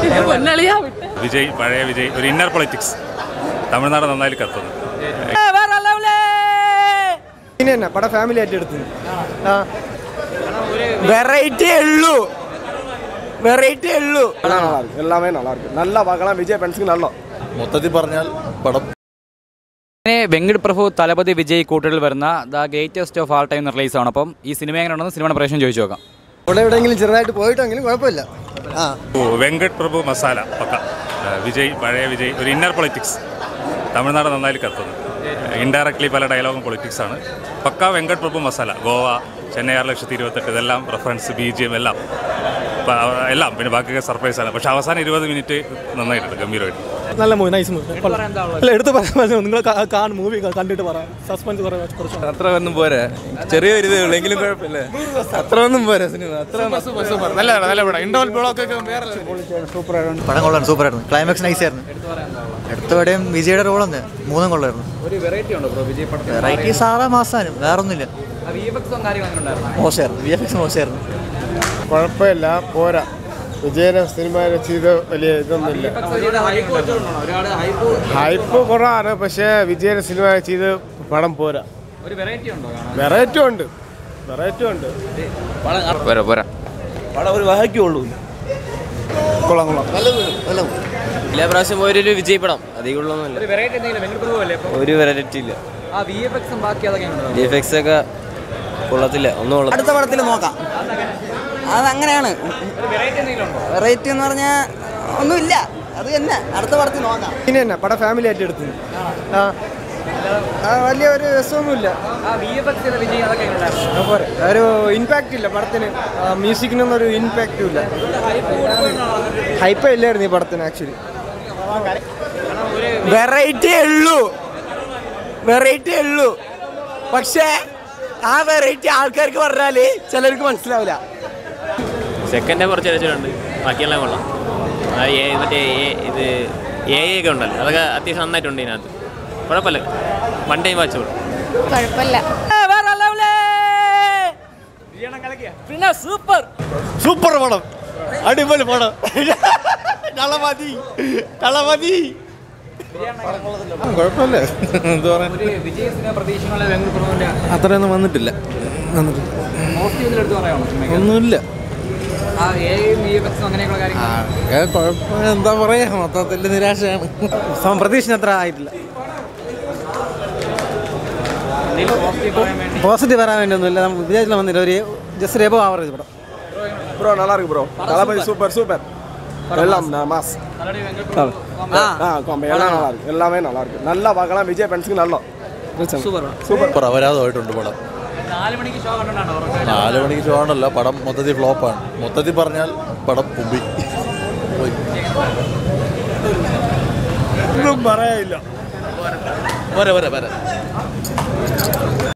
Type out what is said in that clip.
പൊന്നളിയാ വിട്ട് വിജയ് പഴയ വിജയ് ഒരു ഇന്നർ പൊളിറ്റിക്സ് തമിഴ്നാട് നന്നായി കത്തുന്നു ഇനി തന്നെ പടം ഫാമിലി ആയിട്ട് എടുത്തു വെറൈറ്റി ഉള്ളൂ വെറൈറ്റി ഉള്ളൂ நல்லா இருக்கு எல்லாமே நல்லா இருக்கு நல்லா பார்க்கலாம் விஜய் ஃபேன்ஸுக்கு நல்லா മൊത്തത്തിൽ പറഞ്ഞാൽ പടം അങ്ങനെ വെങ്കട് പ്രഭു തലപതി വിജയ് കൂട്ടുകളിൽ വരുന്ന the greatest of all time release ആണ് അപ്പം ഈ സിനിമ എങ്ങനെയുണ്ടെന്ന് സിനിമയുടെ പ്രേക്ഷകൻ ചോദിച്ചു നോക്കാം ഇവിടെ എവിടെയെങ്കിലും ചെറുതായിട്ട് പോയിട്ടെങ്കിലും കുഴപ്പമില്ല ആ ഓ, വെങ്കട് പ്രഭു മസാല പക്ക ആ, വിജയ് പഴയ വിജയ് ഒരു ഇന്നർ പൊളിറ്റിക്സ് തമിഴ്നാട് നന്നായി കത്തുന്നു ഇൻഡയറക്ട്ലി പല ഡയലോഗും പൊളിറ്റിക്സ് ആണ് പക്ക വെങ്കട് പ്രഭു മസാല ഗോവ ചെന്നൈ ആറ് ലക്ഷത്തി ഇരുപത്തെട്ട് ഇതെല്ലാം റെഫറൻസ് ബി ജി എം എല്ലാം പ- എല്ലാം പിന്നെ ബാക്കിയൊക്കെ സർപ്രൈസ് ആണ് പക്ഷേ അവസാനം ഇരുപത് മിനിറ്റ് നന്നായിട്ടുണ്ട് ഗംഭീരമായിട്ട് നല്ല മൂവി നൈസ് മൂവി അല്ല എടുത്ത് പറയാൻ പറ്റും നിങ്ങൾ കാണും മൂവി കണ്ടിട്ട് പറയാം സസ്പെൻസ് കുറച്ച് അത്ര ഒന്നും പോരാ ചെറിയൊരു ഇതേ ഉള്ളൂ എങ്കിലും കുഴപ്പമില്ല അത്ര ഒന്നും പോരാ സിനിമ അത്ര പടം കൊള്ളായിരുന്നു സൂപ്പറായിരുന്നു ക്ലൈമാക്സ് നൈസ് ആയിരുന്നു അടുത്തവിടെയും വിജയുടെ റോൾ തന്നെ മൂന്നും കൊള്ളായിരുന്നു ഒരു വെറൈറ്റി ഉണ്ടോ ബ്രോ വിജയ് പടത്തിൽ വെറൈറ്റി സാധാ മാസാനും വേറൊന്നുമില്ല വി എഫ് എക്സും കാര്യങ്ങളൊക്കെ ഉണ്ടായിരുന്നു മോശമായിരുന്നു വി എഫ് എക്സ് മോശമായിരുന്നു കുഴപ്പമില്ല പോരാ വിജയനെ സിനിമ ചെയ്ത് വലിയ ഇതൊന്നുമില്ല ഒരുപാട് ഹൈപ്പ് ഹൈപ്പ് കുറവാണ് പക്ഷേ വിജയനെ സിനിമ ചെയ്ത് പടം പോരാ ഒരു വെറൈറ്റി ഉണ്ടോ കാണാൻ വെറൈറ്റി ഉണ്ട് വെറൈറ്റി ഉണ്ട് പോരാ പോരാ പടം ഒരു വഹയ്ക്കുള്ളൂ കൊള്ളാം കൊള്ളാം എല്ലാ പ്രാവശ്യം ഓരോരു വിജയ് പടം അധികമുള്ളൊന്നുമില്ല ഒരു വെറൈറ്റി എന്തെങ്കിലും വെങ്കട് പ്രഭു അല്ലേ ഇപ്പം ഒരു വെറൈറ്റി ഇല്ല ആ വി എഫ് എക്സും ബാക്കി അതൊക്കെ ഉണ്ടോ ഡി എഫ് എക്സ് ഒക്കെ കൊള്ളത്തില്ല ഒന്നും കൊള്ളത്തില്ല അടുത്ത പടത്തിൽ നോക്കാം അതങ്ങനെയാണ് ഒരു വെറൈറ്റി എന്തെങ്കിലും ഉണ്ടോ വെറൈറ്റി എന്ന് പറഞ്ഞാൽ ഒന്നുമില്ല അത് തന്നെ അടുത്ത പടത്തിൽ നോക്കാം ഇനി തന്നെ പടം ഫാമിലി ആയിട്ട് എടുത്തു ആ ആ, വലിയ ഒരു രസമൊന്നുമില്ല ആ വി എഫ് എക്സ് വിജയ് അതൊക്കെ ഉണ്ടായിരുന്നു ആ, പോരെ ഒരു ഇമ്പാക്റ്റ് ഇല്ല പടത്തിന് മ്യൂസിക്കിനൊന്നും ഒരു ഇമ്പാക്റ്റും ഇല്ല ഹൈപ്പ ഇല്ലായിരുന്നു ഈ പടത്തിന് ആക്ച്വലി വെറൈറ്റി ഉള്ളൂ വെറൈറ്റി ഉള്ളൂ പക്ഷേ ആ വെറൈറ്റി ആൾക്കാർക്ക് പറഞ്ഞാല് ചിലർക്ക് മനസ്സിലാവില്ല സെക്കൻഡ് കുറച്ച് രസിലുണ്ട് ബാക്കിയെല്ലാം കൊള്ളാം ആ എ- മറ്റേ എ- ഇത് എ ഐ ഒക്കെ ഉണ്ടല്ലോ അതൊക്കെ അത്യാവശ്യം നന്നായിട്ടുണ്ട് ഇതിനകത്ത് കുഴപ്പമില്ല വൺ ടൈം വാച്ച് കുഴപ്പമില്ല പിന്നെ സൂപ്പർ സൂപ്പർ പടം അടിപൊളി പടം കളമതി കളമതി കുഴപ്പമില്ല എന്താ പറയാ ഒരു വിജയ് സിനിമ പ്രതീക്ഷയുള്ള വെങ്കട് പ്രഭുവിന്റെ അത്രയൊന്നും വന്നിട്ടില്ല വന്നിട്ടില്ല പോസിറ്റീവ് എടുത്ത് പറയാമോ സിനിമയ്ക്ക് ഒന്നുമില്ല ആ എ വി എഫ് എക്സും അങ്ങനെയൊക്കെയുള്ള കാര്യങ്ങൾ ആകെ കുഴപ്പം എന്താ പറയാ മൊത്തത്തിൽ നിരാശയാണ് പ്രതീക്ഷ അത്ര ആയിട്ടില്ല പോസിറ്റീവ് പറയാൻ വേണ്ടി പോസിറ്റീവ് വരാൻ വേണ്ടി ഒന്നുമില്ല നമ്മൾ വിചാരിച്ചില്ല വന്നില്ല ഒരു ജസ്റ്റ് എബോ ആവറേജ് പടം ப்ரோ நல்லா இருக்கு ப்ரோ தளபதி சூப்பர் சூப்பர் எல்லாம் மாஸ் തലടി വെങ്കട് പ്രഭു ஆ காம்பி எல்லாம் நல்லா இருக்கு எல்லாமே நல்லா இருக்கு நல்லா பார்க்கலாம் விஜய் ஃபேன்ஸுக்கு நல்லா സൂപ്പർ സൂപ്പർ അപരാധമായിട്ടുണ്ട് പടം നാല് മണിക്ക് ഷോ കണ്ടോണ്ടാണോ ഉറക്കം നാല് മണിക്ക് ഷോ ആണല്ലോ പടം മൊത്തത്തിൽ ഫ്ലോപ്പാണ് മൊത്തത്തിൽ പറഞ്ഞാൽ പടം മുമ്പി പോയി ஒன்றும் பரையில்லை വരെ വരെ വരെ